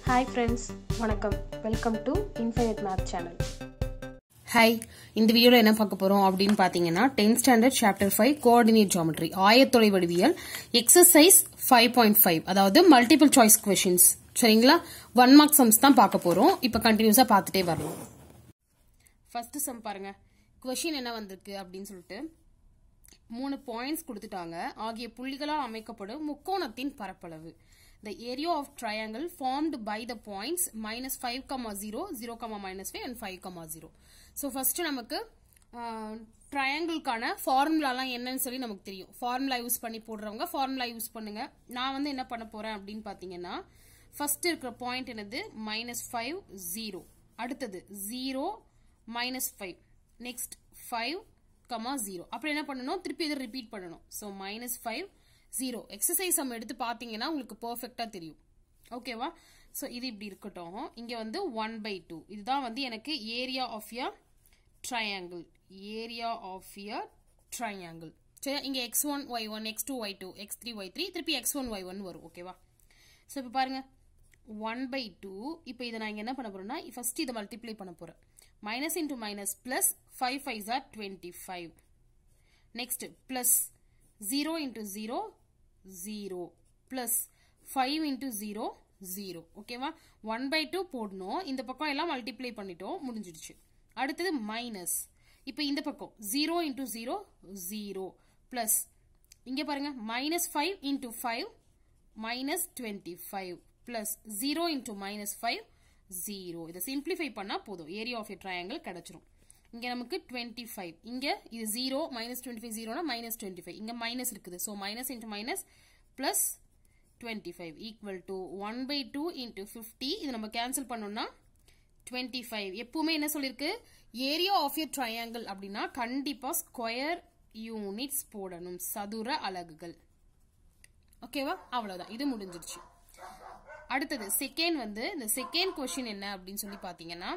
hi friends வணக்கம் welcome to infinite math channel hi இந்த வீடியோல என்ன பார்க்க போறோம் அப்படின்னு பாத்தீங்கன்னா 10th standard chapter five coordinate geometry ஆயத்தொலை வடிவியல் எக்ஸசைஸ் ஃபைவ் பாயிண்ட் ஃபைவ் அதாவது மல்டிபிள் சாய்ஸ் கொஷின்ஸ் சரிங்களா ஒன் மார்க் சம்ஸ் தான் பார்க்க போறோம் இப்போ கண்டினியூஸா பார்த்துட்டே வரலாம் ஃபர்ஸ்ட் சம் பாருங்க கொஷின் என்ன வந்திருக்கு அப்படின்னு சொல்லிட்டு மூணு பாயிண்ட்ஸ் கொடுத்துட்டாங்க ஆகிய புள்ளிகளால் அமைக்கப்படும் முக்கோணத்தின் பரப்பளவு the area of triangle formed by the points minus 5 comma 0 0 comma minus 5 and 5 comma 0 so first நமக்கு ட்ரையாங்கிள்கான ஃபார்முலாலாம் என்னன்னு சொல்லி நமக்கு தெரியும் ஃபார்முலா யூஸ் பண்ணி போடுறவங்க ஃபார்முலா யூஸ் பண்ணுங்க நான் வந்து என்ன பண்ண போறேன் அப்படின்னு பாத்தீங்கன்னா ஃபர்ஸ்ட் இருக்கிற பாயிண்ட் என்னது மைனஸ் ஃபைவ் ஜீரோ அடுத்தது zero minus five next five comma zero அப்புறம் என்ன பண்ணணும் திருப்பி இதை ரிப்பீட் பண்ணணும் so minus five zero exercise நம்ம எடுத்து பார்த்தீங்கன்னா உங்களுக்கு பர்ஃபெக்டா தெரியும் ஓகேவா ஸோ இது இப்படி இருக்கட்டும் இங்க வந்து ஒன் பை டூ இதுதான் வந்து எனக்கு area of a triangle area of a triangle சரி இங்க x one y one x two y two x three y three திருப்பி எக்ஸ் ஒன் ஒய் ஒன் வரும் ஓகேவா ஸோ இப்போ பாருங்க ஒன் பை டூ இப்போ இதை நான் இங்க என்ன பண்ண போறேன்னா ஃபர்ஸ்ட் இதை மல்டிப்ளை பண்ண போறேன் minus into minus plus five five or twenty five next plus zero into zero zero plus five into zero zero ஓகேவா ஒன் பை டூ போடணும் இந்த பக்கம் எல்லாம் மல்டிப்ளை பண்ணிட்டோம் முடிஞ்சிடுச்சு அடுத்தது மைனஸ் இப்போ இந்த பக்கம் zero into zero zero plus இங்க பாருங்க minus five into five minus twenty five plus zero into minus five zero இதை சிம்பிளிஃபை பண்ணா போதும் ஏரியா ஆஃப் ஏ ட்ரையாங்கிள் கிடைச்சிரும் இங்க நமக்கு டுவெண்ட்டி ஃபைவ் இங்க இது ஜீரோ மைனஸ் டுவெண்ட்டி ஃபைவ் ஜீரோனா மைனஸ் டுவெண்ட்டி ஃபைவ் இங்க மைனஸ் இருக்குது so minus into minus plus twenty five equal to one by two into fifty இது நம்ம கேன்சல் பண்ணோம்னா டுவெண்ட்டி ஃபைவ் எப்பவுமே என்ன சொல்லியிருக்கு ஏரியா ஆஃப் ஏ ட்ரையாங்கிள் அப்படின்னா கண்டிப்பா ஸ்கொயர் யூனிட்ஸ் போடணும் சதுர அலகுகள் ஓகேவா அவ்வளவுதான் இது முடிஞ்சிருச்சு அடுத்தது செகண்ட் வந்து இந்த செகண்ட் கொஸ்டின் என்ன அப்படின்னு சொல்லி பாத்தீங்கன்னா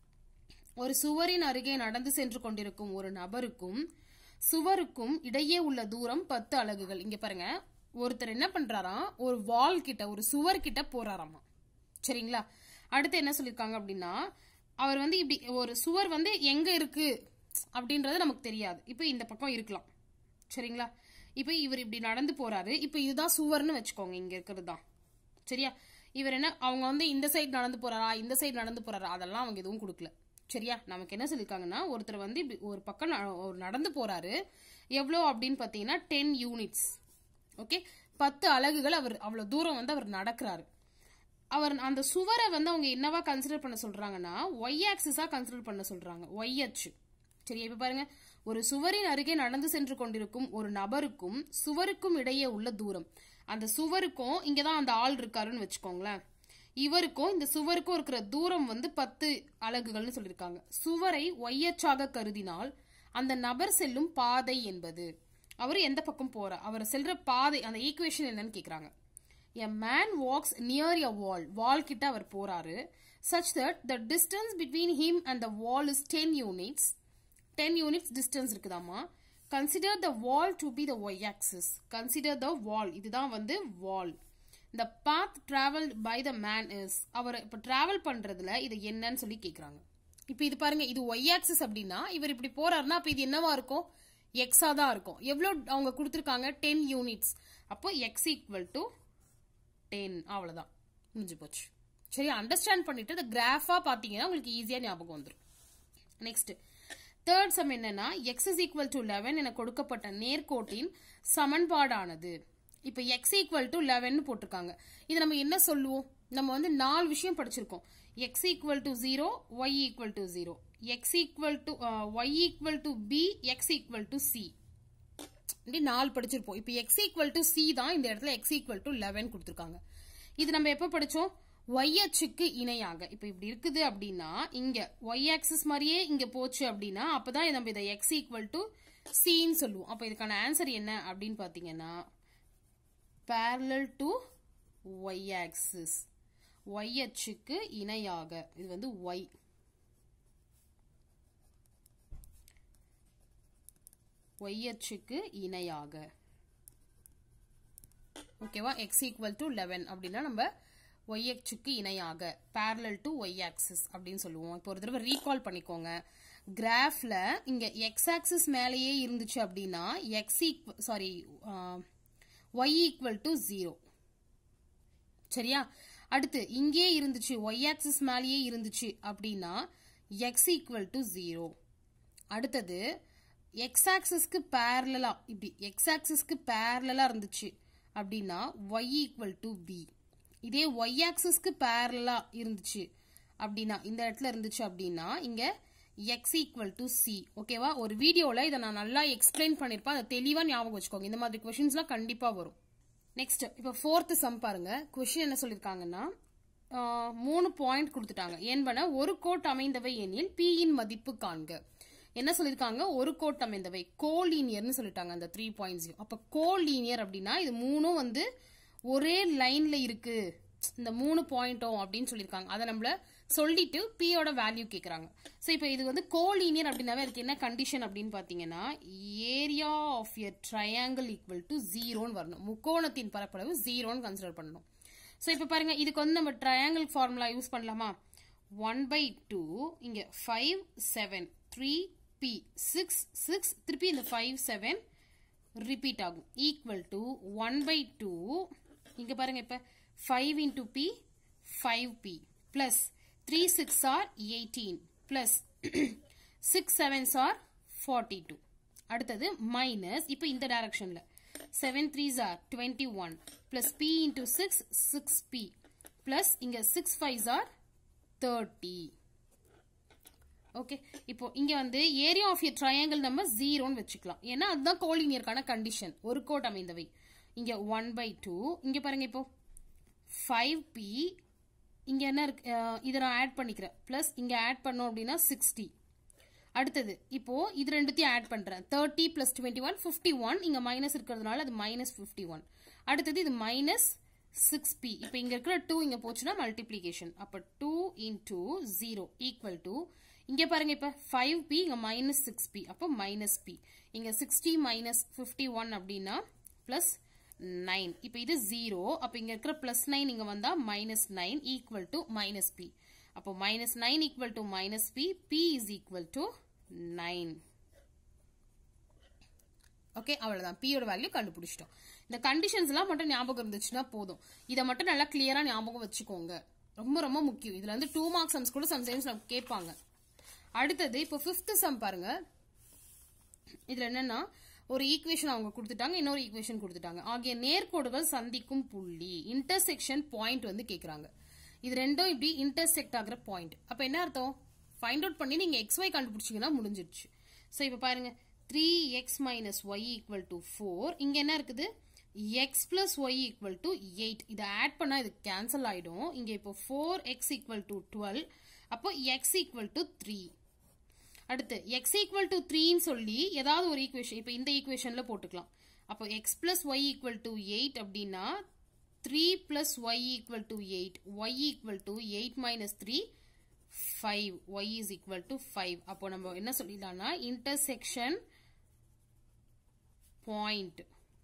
ஒரு சுவரின் அருகே நடந்து சென்று கொண்டிருக்கும் ஒரு நபருக்கும் சுவருக்கும் இடையே உள்ள தூரம் பத்து அலகுகள் இங்க பாருங்க ஒருத்தர் என்ன பண்றாராம் ஒரு வால் கிட்ட ஒரு சுவர் கிட்ட போறாராமா சரிங்களா அடுத்து என்ன சொல்லிருக்காங்க அப்படின்னா அவர் வந்து இப்படி ஒரு சுவர் வந்து எங்க இருக்கு அப்படின்றது நமக்கு தெரியாது இப்போ இந்த பக்கம் இருக்கலாம் சரிங்களா இப்போ இவர் இப்படி நடந்து போறாரு இப்போ இதுதான் சுவர்னு வச்சுக்கோங்க இங்க இருக்கிறது தான் சரியா இவர் என்ன அவங்க வந்து இந்த சைடு நடந்து போறாரா இந்த சைடு நடந்து போறாரா அதெல்லாம் அவங்க எதுவும் கொடுக்கல சரியா நமக்கு என்ன சொல்லியிருக்காங்கன்னா ஒருத்தர் வந்து இப்படி ஒரு பக்கம் ந- ஒரு நடந்து போறாரு எவ்வளோ அப்படின்னு பார்த்தீங்கன்னா டென் யூனிட்ஸ் ஓகே பத்து அலகுகள் அவர் அவ்வளோ தூரம் வந்து அவர் நடக்கிறாரு அவர் அந்த சுவரை வந்து அவங்க என்னவா கன்சிடர் பண்ண சொல்றாங்கன்னா ஒய் ஆக்சிஸா கன்சிடர் பண்ண சொல்றாங்க ஒய் அச்சு சரியா இப்ப பாருங்க ஒரு சுவரின் அருகே நடந்து சென்று கொண்டிருக்கும் ஒரு நபருக்கும் சுவருக்கும் இடையே உள்ள தூரம் அந்த சுவருக்கும் இங்கதான் அந்த ஆள் இருக்காருன்னு வச்சுக்கோங்களேன் இவருக்கும் இந்த சுவருக்கும் இருக்கிற தூரம் வந்து பத்து அலகுகள்னு சொல்லியிருக்காங்க சுவரை ஒய்யச்சாக கருதினால் அந்த நபர் செல்லும் பாதை என்பது அவர் எந்த பக்கம் போறார் அவர் செல்ற பாதை அந்த ஈக்குவேஷன் என்னன்னு கேக்குறாங்க a man walks near a wall wall கிட்ட அவர் போறாரு such that the distance between him and the wall is 10 units 10 units distance இருக்குதாமா consider the wall to be the y axis consider the wall இதுதான் வந்து wall the path traveled by the man is அவர் இப்ப travel பண்றதுல இது என்னன்னு சொல்லி கேக்குறாங்க இப்போ இது பாருங்க இது y axis அப்படின்னா இவர் இப்படி போறாருன்னா அப்ப இது என்னவா இருக்கும் எக்ஸா தான் இருக்கும் எவ்வளவு அவங்க கொடுத்துருக்காங்க டென் யூனிட்ஸ் அப்போ எக்ஸ் ஈக்குவல் டு டென் அவ்வளவுதான் முடிஞ்சு போச்சு சரி அண்டர்ஸ்டாண்ட் பண்ணிட்டு இந்த கிராஃபா பாத்தீங்கன்னா உங்களுக்கு ஈஸியா ஞாபகம் வந்துடும் நெக்ஸ்ட் தேர்ட் சம் என்னன்னா x is equal to eleven என கொடுக்கப்பட்ட நேர்கோட்டின் சமன்பாடானது இப்ப எக்ஸ் ஈக்குவல் டு லெவன் போட்டிருக்காங்க இது நம்ம என்ன சொல்லுவோம் நம்ம வந்து நாலு விஷயம் படிச்சிருக்கோம் x equal to zero y equal to zero x equal to y equal to b x equal to c இப்படி நாலு படிச்சிருப்போம் இப்போ எக்ஸ் ஈக்குவல் டு சி தான் இந்த இடத்துல எக்ஸ் ஈக்குவல் டு லெவன் கொடுத்துருக்காங்க இது நம்ம எப்போ படிச்சோம் ஒய் அச்சுக்கு இணையாக இப்போ இப்படி இருக்குது அப்படின்னா இங்க ஒய் ஆக்சிஸ் மாதிரியே இங்க போச்சு அப்படின்னா அப்பதான் நம்ம இதை எக்ஸ் ஈக்குவல் டு சின்னு சொல்லுவோம் அப்போ இதுக்கான ஆன்சர் என்ன அப்படின்னு பாத்தீங்கன்னா parallel to y axis y அச்சுக்கு இணையாக இது வந்து ஒய் ஒய் அச்சுக்கு இணையாக ஓகேவா எக்ஸ் ஈக்குவல் டு லெவன் அப்படின்னா நம்ம ஒய் அச்சுக்கு இணையாக parallel டு ஒய் ஆக்சிஸ் அப்படின்னு சொல்லுவோம் இப்போ ஒரு தடவை ரீகால் பண்ணிக்கோங்க கிராஃப்ல இங்க எக்ஸ் ஆக்சிஸ் மேலேயே இருந்துச்சு அப்படின்னா x sorry y equal to zero சரியா அடுத்து இங்கே இருந்துச்சு ஒய் ஆக்சிஸ் மேலேயே இருந்துச்சு அப்படின்னா எக்ஸ் ஈக்குவல் டு ஜீரோ அடுத்தது எக்ஸ் ஆக்சிஸ்க்கு பேரலா இப்படி எக்ஸ் ஆக்சிஸ்க்கு பேரலா இருந்துச்சு அப்படின்னா ஒய் ஈக்குவல் டு பி இதே ஒய் ஆக்சிஸ்க்கு பேரலா இருந்துச்சு அப்படின்னா இந்த இடத்துல இருந்துச்சு அப்படின்னா இங்க எக்ஸ் ஈக்குவல் டு சி ஓகேவா ஒரு வீடியோல இதை நான் நல்லா எக்ஸ்பிளைன் பண்ணிருப்பேன் அதை தெளிவா ஞாபகம் வச்சுக்கோங்க இந்த மாதிரி கொஷின்ஸ்லாம் கண்டிப்பா வரும் நெக்ஸ்ட் இப்போ ஃபோர்த்து சம் பாருங்க கொஷின் என்ன சொல்லியிருக்காங்கன்னா ஆஹ், மூணு பாயிண்ட் கொடுத்துட்டாங்க என்பன ஒரு கோட் அமைந்தவை எனில் p இன் மதிப்பு காண்க என்ன சொல்லியிருக்காங்க ஒரு கோட் அமைந்தவை கோலீனியர்னு சொல்லிட்டாங்க அந்த த்ரீ பாயிண்ட்ஸ் அப்ப கோலீனியர் அப்படின்னா இது மூணும் வந்து ஒரே லைன்ல இருக்கு இந்த மூணு பாயிண்ட்டும் அப்படின்னு சொல்லியிருக்காங்க அதை நம்மள சொல்லிட்டு p யோட வேல்யூ கேக்குறாங்க ஸோ இப்போ இது வந்து கோலீனியர் அப்படின்னாவே அதுக்கு என்ன கண்டிஷன் அப்படின்னு பார்த்தீங்கன்னா area of a triangle equal to ஜீரோன்னு வரணும் முக்கோணத்தின் பரப்பளவு ஜீரோன்னு கன்சிடர் பண்ணணும் ஸோ இப்போ பாருங்க இதுக்கு வந்து நம்ம ட்ரையாங்கிள் ஃபார்முலா யூஸ் பண்ணலாமா ஒன் பை டூ இங்கே five seven three b six six திருப்பி இந்த ஃபைவ் செவன் ரிப்பீட் ஆகும் equal to one by two இங்கே பாருங்க இப்போ five into b five b plus three six or eighteen plus six sevens or forty two அடுத்தது minus இப்போ இந்த டைரக்ஷன்ல seven threes or twenty one plus b into six six b plus இங்க six fives or thirty okay இப்போ இங்க வந்து area of a triangle நம்ம ஜீரோன்னு வச்சுக்கலாம் ஏன்னா அதுதான் கோலினியருக்கான கண்டிஷன் ஒரு கோட் அமைந்தவை இங்க ஒன் பை டூ இங்க பாருங்க இப்போ ஃபைவ் பி இங்க என்ன இருக்கு அஹ், இதை நான் ஆட் பண்ணிக்கிறேன் பிளஸ் இங்க ஆட் பண்ணோம் அப்படின்னா சிக்ஸ்டி அடுத்தது இப்போ இது ரெண்டுத்தையும் ஆட் பண்றேன் thirty plus twenty one fifty one இங்க மைனஸ் இருக்கிறதுனால அது மைனஸ் ஃபிஃப்டி ஒன் அடுத்தது இது மைனஸ் சிக்ஸ் பி இப்போ இங்க இருக்கிற டூ இங்க போச்சுன்னா மல்டிப்ளிகேஷன் அப்ப two into zero equal to இங்க பாருங்க இப்ப ஃபைவ் பி இங்க மைனஸ் சிக்ஸ் பி அப்போ மைனஸ் பி இங்க சிக்ஸ்டி மைனஸ் ஃபிஃப்டி ஒன் அப்படின்னா பிளஸ் நைன் இப்போ இது ஜீரோ அப்போ இங்க இருக்கிற பிளஸ் நைன் இங்க வந்தா minus nine equal to minus b அப்போ minus nine equal to minus b b is equal to nine okay அவ்வளவுதான் p யோட வேல்யூ கண்டுபிடிச்சிட்டோம் இந்த கண்டிஷன்ஸ் எல்லாம் மட்டும் ஞாபகம் இருந்துச்சுன்னா போதும் இதை மட்டும் நல்லா கிளியரா ஞாபகம் வச்சுக்கோங்க ரொம்ப ரொம்ப முக்கியம் இதுல வந்து டூ மார்க் சம்ஸ் கூட சம்டைம்ஸ் நமக்கு கேட்பாங்க அடுத்தது இப்போ ஃபிஃப்த் சம் பாருங்க இதுல என்னன்னா ஒரு ஈக்குவேஷன் அவங்க கொடுத்துட்டாங்க இன்னொரு ஈக்குவேஷன் கொடுத்துட்டாங்க ஆகிய நேர்கோடுகள் சந்திக்கும் புள்ளி இன்டர்செக்ஷன் பாயிண்ட் வந்து கேக்குறாங்க இது ரெண்டும் இப்படி இன்டர்செக்ட் ஆகுற பாயிண்ட் அப்ப என்ன அர்த்தம் ஃபைண்ட் அவுட் பண்ணி நீங்க எக்ஸ் ஒய் கண்டுபிடிச்சீங்கன்னா முடிஞ்சிருச்சு ஸோ இப்போ பாருங்க three x minus y equal to four இங்க என்ன இருக்குது x plus y equal to eight இதை ஆட் பண்ணா இது கேன்சல் ஆயிடும் இங்க இப்போ four x equal to twelve அப்போ எக்ஸ் ஈக்குவல் டு த்ரீ அடுத்து எக்ஸ் ஈக்குவல் டு த்ரீன்னு சொல்லி ஏதாவது ஒரு ஈக்குவேஷன் இப்போ இந்த ஈக்குவேஷன்ல போட்டுக்கலாம் அப்போ x plus y equal to eight அப்படின்னா three plus y equal to eight y equal to eight minus three five y is equal to five அப்போ நம்ம என்ன சொல்லிடலாம்னா intersection point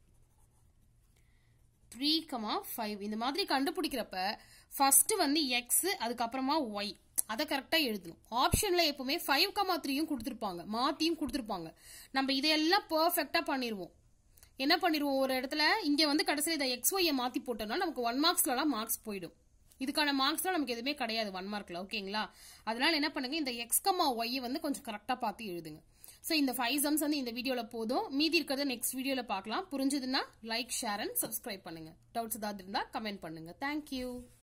three comma five இந்த மாதிரி கண்டுபிடிக்கிறப்ப ஃபர்ஸ்ட் வந்து எக்ஸ் அதுக்கப்புறமா ஒய் அதை கரெக்டாக எழுதணும் ஆப்ஷன்ல எப்பவுமே ஃபைவ் கமா த்ரீயும் கொடுத்துருப்பாங்க மாத்தியும் கொடுத்துருப்பாங்க நம்ம இதையெல்லாம் பெர்ஃபெக்டா பண்ணிடுவோம் என்ன பண்ணிடுவோம் ஒரு இடத்துல இங்க வந்து கடைசியில் இதை எக்ஸ் ஒய்யை மாத்தி போட்டோம்னா நமக்கு ஒன் மார்க்ஸ்லாம் மார்க்ஸ் போயிடும் இதுக்கான மார்க்ஸ்லாம் நமக்கு எதுவுமே கிடையாது ஒன் மார்க்ல ஓகேங்களா அதனால என்ன பண்ணுங்க இந்த எக்ஸ் கமா ஒய் வந்து கொஞ்சம் கரெக்டா பார்த்து எழுதுங்க ஸோ இந்த ஃபைவ் சம்ஸ் வந்து இந்த வீடியோல போதும் மீதி இருக்கிறத நெக்ஸ்ட் வீடியோல பார்க்கலாம் புரிஞ்சதுன்னா லைக் ஷேர் அண்ட் சப்ஸ்கிரைப் பண்ணுங்க டவுட்ஸ் ஏதாவது இருந்தா கமெண்ட் பண்ணுங்க தேங்க்யூ